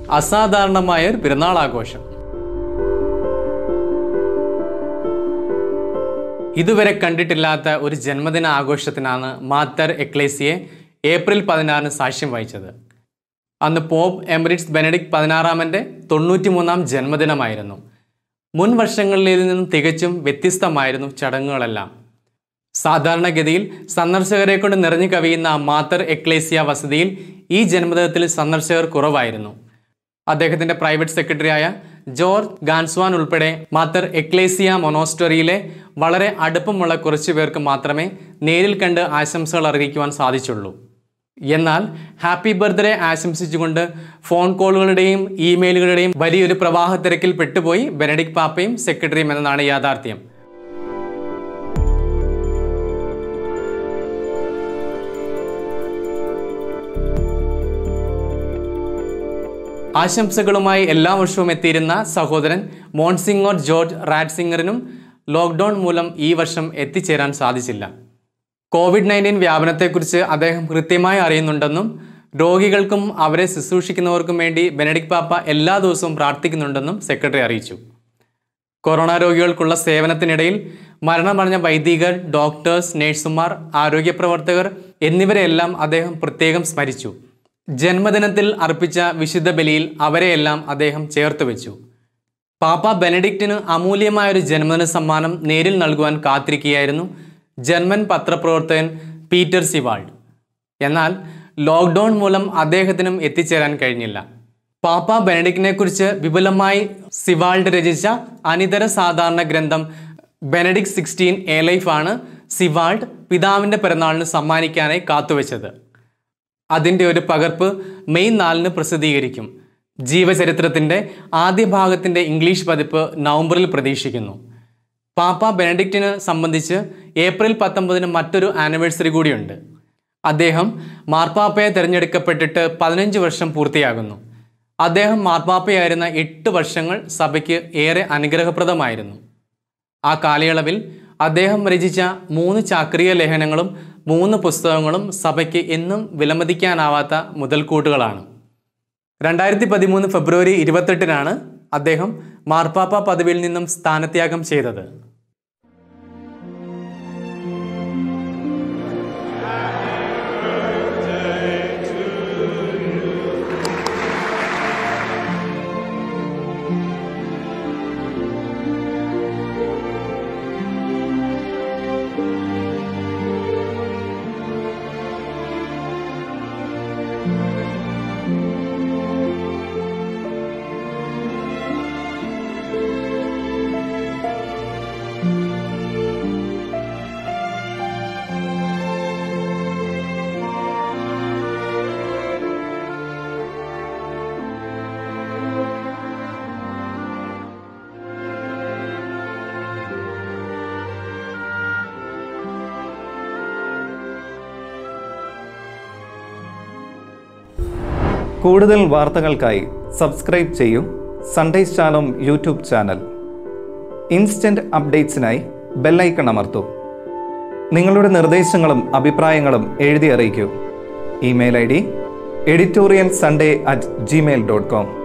അസാധാരണമായ ഒരു പിറന്നാൾ ആഘോഷം ഇതുവരെ കണ്ടിട്ടില്ലാത്ത ഒരു ജന്മദിന ആഘോഷത്തിനാണ് മാത്തർ എക്ലേസിയെ ഏപ്രിൽ പതിനാറിന് സാക്ഷ്യം വഹിച്ചത് അന്ന് പോപ്പ് എമറിറ്റ്സ് ബെനഡിക്ട് പതിനാറാമൻ്റെ തൊണ്ണൂറ്റിമൂന്നാം ജന്മദിനമായിരുന്നു മുൻ വർഷങ്ങളിൽ നിന്നും തികച്ചും വ്യത്യസ്തമായിരുന്നു ചടങ്ങുകളെല്ലാം സാധാരണഗതിയിൽ സന്ദർശകരെ കൊണ്ട് നിറഞ്ഞു കവിയുന്ന മാത്തർ എക്ലേസിയ വസതിയിൽ ഈ ജന്മദിനത്തിൽ സന്ദർശകർ കുറവായിരുന്നു അദ്ദേഹത്തിന്റെ പ്രൈവറ്റ് സെക്രട്ടറിയായ ജോർജ് ഗാൻസ്വാൻ ഉൾപ്പെടെ മാത്തർ എക്ലേസിയ മൊനോസ്റ്ററിയിലെ വളരെ അടുപ്പമുള്ള കുറച്ചു പേർക്ക് മാത്രമേ നേരിൽ കണ്ട് ആശംസകൾ അറിയിക്കുവാൻ സാധിച്ചുള്ളൂ എന്നാൽ ഹാപ്പി ബർത്ത്ഡേ ആശംസിച്ചുകൊണ്ട് ഫോൺ കോളുകളുടെയും ഇമെയിലുകളുടെയും വലിയൊരു പ്രവാഹ തിരക്കിൽ പെട്ടുപോയി ബെനഡിക് പാപ്പയും സെക്രട്ടറിയും എന്നതാണ് യാഥാർത്ഥ്യം ആശംസകളുമായി എല്ലാ വർഷവും എത്തിയിരുന്ന സഹോദരൻ മോൺസിംഗോർ ജോർജ് റാറ്റ്സിംഗറിനും ലോക്ക്ഡൗൺ മൂലം ഈ വർഷം എത്തിച്ചേരാൻ സാധിച്ചില്ല കോവിഡ് നയൻറ്റീൻ വ്യാപനത്തെക്കുറിച്ച് അദ്ദേഹം കൃത്യമായി അറിയുന്നുണ്ടെന്നും രോഗികൾക്കും അവരെ ശുശ്രൂഷിക്കുന്നവർക്കും വേണ്ടി ബെനഡിക് പാപ്പ എല്ലാ ദിവസവും പ്രാർത്ഥിക്കുന്നുണ്ടെന്നും സെക്രട്ടറി അറിയിച്ചു കൊറോണ രോഗികൾക്കുള്ള സേവനത്തിനിടയിൽ മരണമടഞ്ഞ വൈദികർ ഡോക്ടേഴ്സ് നഴ്സുമാർ ആരോഗ്യ പ്രവർത്തകർ എന്നിവരെയെല്ലാം അദ്ദേഹം പ്രത്യേകം സ്മരിച്ചു ജന്മദിനത്തിൽ അർപ്പിച്ച വിശുദ്ധ ബലിയിൽ അവരെയെല്ലാം അദ്ദേഹം ചേർത്ത് വെച്ചു പാപ്പ ബെനഡിക്റ്റിന് അമൂല്യമായ ഒരു ജന്മദിന സമ്മാനം നേരിൽ നൽകുവാൻ കാത്തിരിക്കുകയായിരുന്നു ജർമ്മൻ പത്രപ്രവർത്തകൻ പീറ്റർ സിവാൾഡ് എന്നാൽ ലോക്ക്ഡൗൺ മൂലം അദ്ദേഹത്തിനും എത്തിച്ചേരാൻ കഴിഞ്ഞില്ല പാപ്പ ബെനഡിക്റ്റിനെ കുറിച്ച് വിപുലമായി സിവാൾഡ് രചിച്ച അനിതര സാധാരണ ഗ്രന്ഥം ബെനഡിക്ട് സിക്സ്റ്റീൻ എ ലൈഫ് ആണ് സിവാൾഡ് പിതാവിൻ്റെ പിറന്നാളിന് സമ്മാനിക്കാനായി കാത്തുവെച്ചത് അതിൻ്റെ ഒരു പകർപ്പ് മെയ് നാലിന് പ്രസിദ്ധീകരിക്കും ജീവചരിത്രത്തിൻ്റെ ആദ്യ ഭാഗത്തിൻ്റെ ഇംഗ്ലീഷ് പതിപ്പ് നവംബറിൽ പ്രതീക്ഷിക്കുന്നു പാപ്പ ബെനഡിക്റ്റിന് സംബന്ധിച്ച് ഏപ്രിൽ പത്തൊമ്പതിന് മറ്റൊരു ആനിവേഴ്സറി കൂടിയുണ്ട് അദ്ദേഹം മാർപ്പാപ്പയെ തിരഞ്ഞെടുക്കപ്പെട്ടിട്ട് പതിനഞ്ച് വർഷം പൂർത്തിയാകുന്നു അദ്ദേഹം മാർപ്പാപ്പയായിരുന്ന എട്ട് വർഷങ്ങൾ സഭയ്ക്ക് ഏറെ അനുഗ്രഹപ്രദമായിരുന്നു ആ കാലയളവിൽ അദ്ദേഹം രചിച്ച മൂന്ന് ചാക്രിക ലേഖനങ്ങളും മൂന്ന് പുസ്തകങ്ങളും സഭയ്ക്ക് എന്നും വിലമതിക്കാനാവാത്ത മുതൽക്കൂട്ടുകളാണ് രണ്ടായിരത്തി പതിമൂന്ന് ഫെബ്രുവരി ഇരുപത്തെട്ടിനാണ് അദ്ദേഹം മാർപ്പാപ്പ പദവിയിൽ നിന്നും സ്ഥാനത്യാഗം ചെയ്തത് കൂടുതൽ വാർത്തകൾക്കായി സബ്സ്ക്രൈബ് ചെയ്യൂ Sunday channel YouTube channel instant അപ്ഡേറ്റ്സിനായി ബെല്ലൈക്കൺ അമർത്തൂ നിങ്ങളുടെ നിർദ്ദേശങ്ങളും അഭിപ്രായങ്ങളും എഴുതി അറിയിക്കൂ email I D editorial Sunday at Gmail dot com